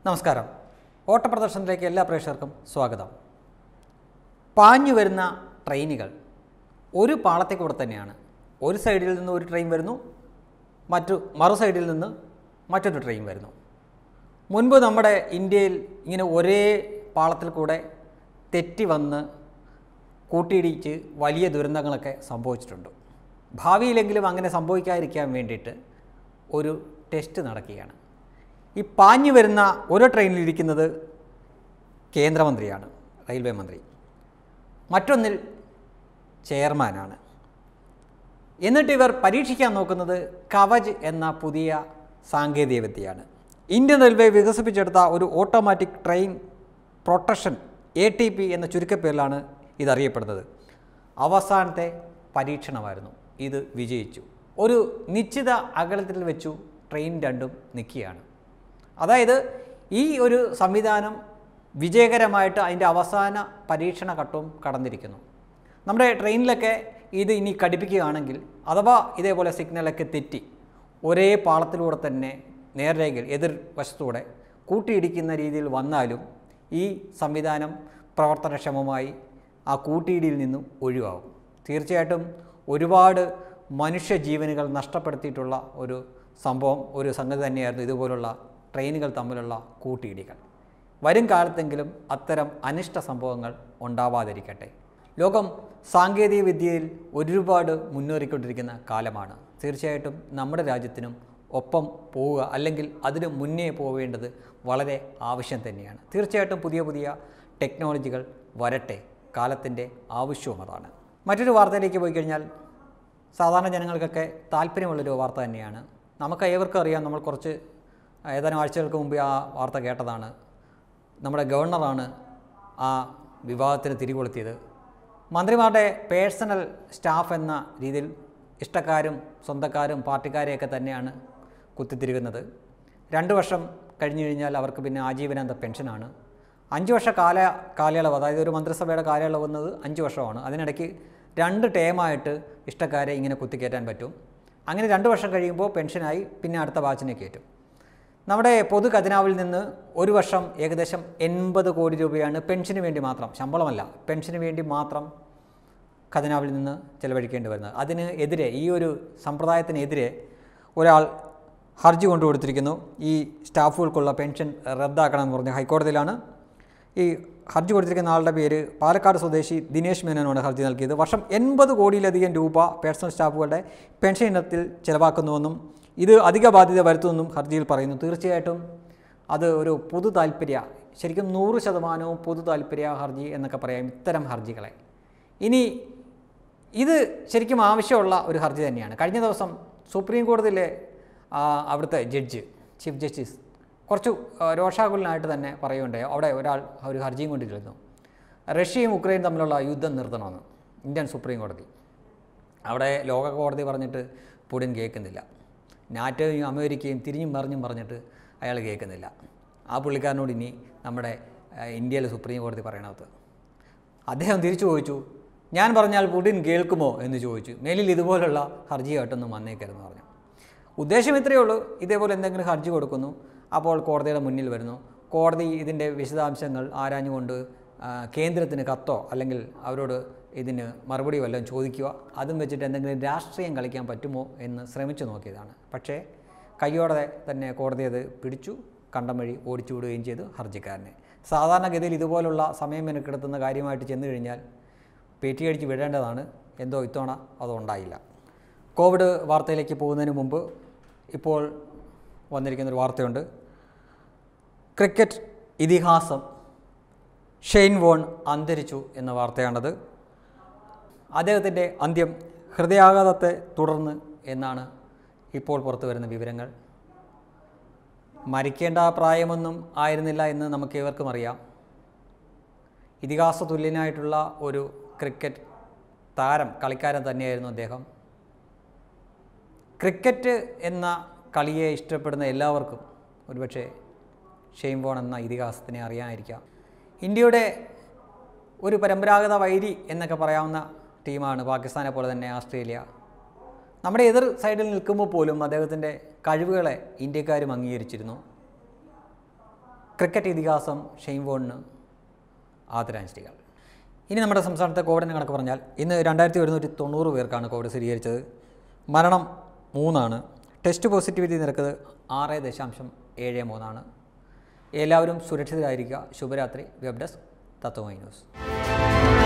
നമസ്കാരം ഓട്ടപ്രദർശനത്തിലേക്ക് എല്ലാ പ്രേക്ഷകർക്കും സ്വാഗതം പാഞ്ഞു വരുന്ന ട്രെയിനുകൾ ഒരു പാളത്തേക്കൂടെ തന്നെയാണ് ഒരു സൈഡിൽ നിന്ന് ഒരു ട്രെയിൻ വരുന്നു മറ്റു മറു സൈഡിൽ നിന്ന് മറ്റൊരു ട്രെയിൻ വരുന്നു മുൻപ് നമ്മുടെ ഇന്ത്യയിൽ ഇങ്ങനെ ഒരേ പാളത്തിൽ കൂടെ തെറ്റി വന്ന് കൂട്ടിയിടിച്ച് വലിയ ദുരന്തങ്ങളൊക്കെ സംഭവിച്ചിട്ടുണ്ട് ഭാവിയിലെങ്കിലും അങ്ങനെ സംഭവിക്കാതിരിക്കാൻ വേണ്ടിയിട്ട് ഒരു ടെസ്റ്റ് നടക്കുകയാണ് ഈ പാഞ്ഞു വരുന്ന ഒരു ട്രെയിനിൽ ഇരിക്കുന്നത് കേന്ദ്രമന്ത്രിയാണ് റെയിൽവേ മന്ത്രി മറ്റൊന്നിൽ ചെയർമാനാണ് എന്നിട്ട് ഇവർ പരീക്ഷിക്കാൻ നോക്കുന്നത് കവച് എന്ന പുതിയ സാങ്കേതിക വിദ്യയാണ് ഇന്ത്യൻ റെയിൽവേ വികസിപ്പിച്ചെടുത്ത ഒരു automatic train protection A T P എന്ന ചുരുക്കപ്പേരിലാണ് ഇതറിയപ്പെടുന്നത് അവസാനത്തെ പരീക്ഷണമായിരുന്നു ഇത് വിജയിച്ചു ഒരു നിശ്ചിത അകലത്തിൽ വെച്ചു ട്രെയിൻ രണ്ടും നിൽക്കുകയാണ് അതായത് ഈ ഒരു സംവിധാനം വിജയകരമായിട്ട് അതിൻ്റെ അവസാന പരീക്ഷണ ഘട്ടവും കടന്നിരിക്കുന്നു നമ്മുടെ ട്രെയിനിലൊക്കെ ഇത് ഇനി ഘടിപ്പിക്കുകയാണെങ്കിൽ അഥവാ ഇതേപോലെ സിഗ്നലൊക്കെ തെറ്റി ഒരേ പാളത്തിലൂടെ തന്നെ നേർരേഖയിൽ എതിർ വശത്തൂടെ കൂട്ടിയിടിക്കുന്ന രീതിയിൽ വന്നാലും ഈ സംവിധാനം പ്രവർത്തനക്ഷമമായി ആ കൂട്ടിയിടിയിൽ നിന്നും ഒഴിവാകും തീർച്ചയായിട്ടും ഒരുപാട് മനുഷ്യജീവനുകൾ നഷ്ടപ്പെടുത്തിയിട്ടുള്ള ഒരു സംഭവം ഒരു സംഗതി തന്നെയായിരുന്നു ഇതുപോലുള്ള ട്രെയിനുകൾ തമ്മിലുള്ള കൂട്ടിയിടികൾ വരും കാലത്തെങ്കിലും അത്തരം അനിഷ്ട സംഭവങ്ങൾ ഉണ്ടാവാതിരിക്കട്ടെ ലോകം സാങ്കേതിക വിദ്യയിൽ ഒരുപാട് മുന്നേറിക്കൊണ്ടിരിക്കുന്ന കാലമാണ് തീർച്ചയായിട്ടും നമ്മുടെ രാജ്യത്തിനും ഒപ്പം പോവുക അല്ലെങ്കിൽ അതിന് മുന്നേ പോവേണ്ടത് വളരെ ആവശ്യം തന്നെയാണ് തീർച്ചയായിട്ടും പുതിയ പുതിയ ടെക്നോളജികൾ വരട്ടെ കാലത്തിൻ്റെ ആവശ്യവും അതാണ് മറ്റൊരു വാർത്തയിലേക്ക് പോയി കഴിഞ്ഞാൽ സാധാരണ ജനങ്ങൾക്കൊക്കെ താല്പര്യമുള്ളൊരു വാർത്ത തന്നെയാണ് നമുക്ക് ഏവർക്കും അറിയാം നമ്മൾ കുറച്ച് ഏതാനും ആഴ്ചകൾക്ക് മുമ്പ് ആ വാർത്ത കേട്ടതാണ് നമ്മുടെ ഗവർണറാണ് ആ വിവാദത്തിന് തിരികൊളുത്തിയത് മന്ത്രിമാരുടെ പേഴ്സണൽ സ്റ്റാഫ് എന്ന രീതിയിൽ ഇഷ്ടക്കാരും സ്വന്തക്കാരും പാർട്ടിക്കാരെയൊക്കെ തന്നെയാണ് കുത്തിത്തിരികുന്നത് രണ്ട് വർഷം കഴിഞ്ഞു കഴിഞ്ഞാൽ അവർക്ക് പിന്നെ ആജീവനാന്ത പെൻഷനാണ് അഞ്ച് വർഷ കാല കാലയളവ് അതായത് ഒരു മന്ത്രിസഭയുടെ കാലയളവ് എന്നത് അഞ്ച് വർഷമാണ് അതിനിടയ്ക്ക് രണ്ട് ടേമായിട്ട് ഇഷ്ടക്കാരെ ഇങ്ങനെ കുത്തിക്കയറ്റാൻ പറ്റും അങ്ങനെ രണ്ട് വർഷം കഴിയുമ്പോൾ പെൻഷനായി പിന്നെ അടുത്ത ബാച്ചിനെ കയറ്റും നമ്മുടെ പൊതു ഖജനാവിൽ നിന്ന് ഒരു വർഷം ഏകദേശം എൺപത് കോടി രൂപയാണ് പെൻഷന് വേണ്ടി മാത്രം ശമ്പളമല്ല പെൻഷന് വേണ്ടി മാത്രം ഖജനാവിൽ നിന്ന് ചെലവഴിക്കേണ്ടി വരുന്നത് അതിന് എതിരെ ഈ ഒരു സമ്പ്രദായത്തിനെതിരെ ഒരാൾ ഹർജി കൊണ്ടു കൊടുത്തിരിക്കുന്നു ഈ സ്റ്റാഫുകൾക്കുള്ള പെൻഷൻ റദ്ദാക്കണമെന്ന് പറഞ്ഞ് ഹൈക്കോടതിയിലാണ് ഈ ഹർജി കൊടുത്തിരിക്കുന്ന ആളുടെ പേര് പാലക്കാട് സ്വദേശി ദിനേശ് മേനോനാണ് ഹർജി നൽകിയത് വർഷം എൺപത് കോടിയിലധികം രൂപ പേഴ്സണൽ സ്റ്റാഫുകളുടെ പെൻഷൻ ഇനത്തിൽ ചിലവാക്കുന്നുവെന്നും ഇത് അധിക ബാധ്യത വരുത്തുമെന്നും ഹർജിയിൽ പറയുന്നു തീർച്ചയായിട്ടും അത് ഒരു പൊതു താല്പര്യ ശരിക്കും നൂറ് ശതമാനവും പൊതു താല്പര്യ ഹർജി എന്നൊക്കെ പറയാം ഇത്തരം ഹർജികളെ ഇനി ഇത് ശരിക്കും ആവശ്യമുള്ള ഒരു ഹർജി തന്നെയാണ് കഴിഞ്ഞ ദിവസം സുപ്രീം കോടതിയിലെ ആ, അവിടുത്തെ ജഡ്ജ് ചീഫ് ജസ്റ്റിസ് കുറച്ചു ആ, രോഷാകുലനായിട്ട് തന്നെ പറയുകയുണ്ടായി അവിടെ ഒരാൾ ഒരു ഹർജിയും കൊണ്ടിരുന്നു റഷ്യയും ഉക്രൈനും തമ്മിലുള്ള യുദ്ധം നിർത്തണമെന്ന് ഇന്ത്യൻ സുപ്രീം കോടതി അവിടെ ലോക കോടതി പറഞ്ഞിട്ട് പുടിൻ കേൾക്കുന്നില്ല നാറ്റോയും അമേരിക്കയും തിരിഞ്ഞും മറിഞ്ഞും പറഞ്ഞിട്ട് അയാൾ കേൾക്കുന്നില്ല ആ പുള്ളിക്കാരനോട് ഇനി നമ്മുടെ ആ, ഇന്ത്യയിലെ സുപ്രീം കോടതി പറയണത് അദ്ദേഹം തിരിച്ചു ചോദിച്ചു ഞാൻ പറഞ്ഞാൽ പുടിൻ കേൾക്കുമോ എന്ന് ചോദിച്ചു മേലിൽ ഇതുപോലുള്ള ഹർജിയായിട്ടൊന്നും വന്നേക്കരുതെന്ന് പറഞ്ഞു ഉദ്ദേശം ഇത്രയേ ഉള്ളൂ ഇതേപോലെ എന്തെങ്കിലും ഹർജി കൊടുക്കുന്നു അപ്പോൾ കോടതിയുടെ മുന്നിൽ വരുന്നു കോടതി ഇതിൻ്റെ വിശദാംശങ്ങൾ ആരാഞ്ഞുകൊണ്ട് ആ, കേന്ദ്രത്തിന് കത്തോ അല്ലെങ്കിൽ അവരോട് ഇതിന് മറുപടി വല്ലതും ചോദിക്കുക അതും വെച്ചിട്ട് എന്തെങ്കിലും രാഷ്ട്രീയം കളിക്കാൻ പറ്റുമോ എന്ന് ശ്രമിച്ചു നോക്കിയതാണ് പക്ഷേ കയ്യോടെ തന്നെ കോടതി അത് പിടിച്ചു കണ്ടം വഴി ഓടിച്ചു വിടുകയും ചെയ്തു ഹർജിക്കാരനെ സാധാരണഗതിയിൽ ഇതുപോലുള്ള സമയം മെനക്കെടുത്തുന്ന കാര്യമായിട്ട് ചെന്നു കഴിഞ്ഞാൽ പേറ്റിയടിച്ച് വിടേണ്ടതാണ് എന്തോ ഇത്തവണ അതുണ്ടായില്ല കോവിഡ് വാർത്തയിലേക്ക് പോകുന്നതിന് മുമ്പ് ഇപ്പോൾ വന്നിരിക്കുന്നൊരു വാർത്തയുണ്ട് ക്രിക്കറ്റ് ഇതിഹാസം ഷെയ്ൻ വോൺ അന്തരിച്ചു എന്ന വാർത്തയാണത് അദ്ദേഹത്തിൻ്റെ അന്ത്യം ഹൃദയാഘാതത്തെ തുടർന്ന് എന്നാണ് ഇപ്പോൾ പുറത്തു വരുന്ന വിവരങ്ങൾ മരിക്കേണ്ട പ്രായമൊന്നും ആയിരുന്നില്ല എന്ന് നമുക്ക് ഏവർക്കും അറിയാം ഇതിഹാസ തുല്യനായിട്ടുള്ള ഒരു ക്രിക്കറ്റ് താരം കളിക്കാരൻ തന്നെയായിരുന്നു അദ്ദേഹം ക്രിക്കറ്റ് എന്ന കളിയെ ഇഷ്ടപ്പെടുന്ന എല്ലാവർക്കും ഒരുപക്ഷെ ഷെയ്ൻ വോൺ എന്ന ഇതിഹാസത്തിനെ അറിയാമായിരിക്കാം ഇന്ത്യയുടെ ഒരു പരമ്പരാഗത വൈരി എന്നൊക്കെ പറയാവുന്ന ടീമാണ് പാകിസ്ഥാനെ പോലെ തന്നെ ഓസ്ട്രേലിയ നമ്മുടെ എതിർ സൈഡിൽ നിൽക്കുമ്പോൾ പോലും അദ്ദേഹത്തിൻ്റെ കഴിവുകളെ ഇന്ത്യക്കാരും അംഗീകരിച്ചിരുന്നു ക്രിക്കറ്റ് ഇതിഹാസം ഷെയ്ൻ വോണിന് ആദരാഞ്ജലികൾ ഇനി നമ്മുടെ സംസ്ഥാനത്തെ കോവിഡിൻ്റെ കണക്ക് പറഞ്ഞാൽ ഇന്ന് രണ്ടായിരത്തി ഒരുന്നൂറ്റി തൊണ്ണൂറ് പേർക്കാണ് കോവിഡ് സ്ഥിരീകരിച്ചത് മരണം മൂന്നാണ് ടെസ്റ്റ് പോസിറ്റിവിറ്റി നിരക്ക് ആറ് ദശാംശം ഏഴ് മൂന്നാണ് എല്ലാവരും സുരക്ഷിതരായിരിക്കുക ശുഭരാത്രി വെബ് ഡെസ്ക് തത്വമൈ ന്യൂസ്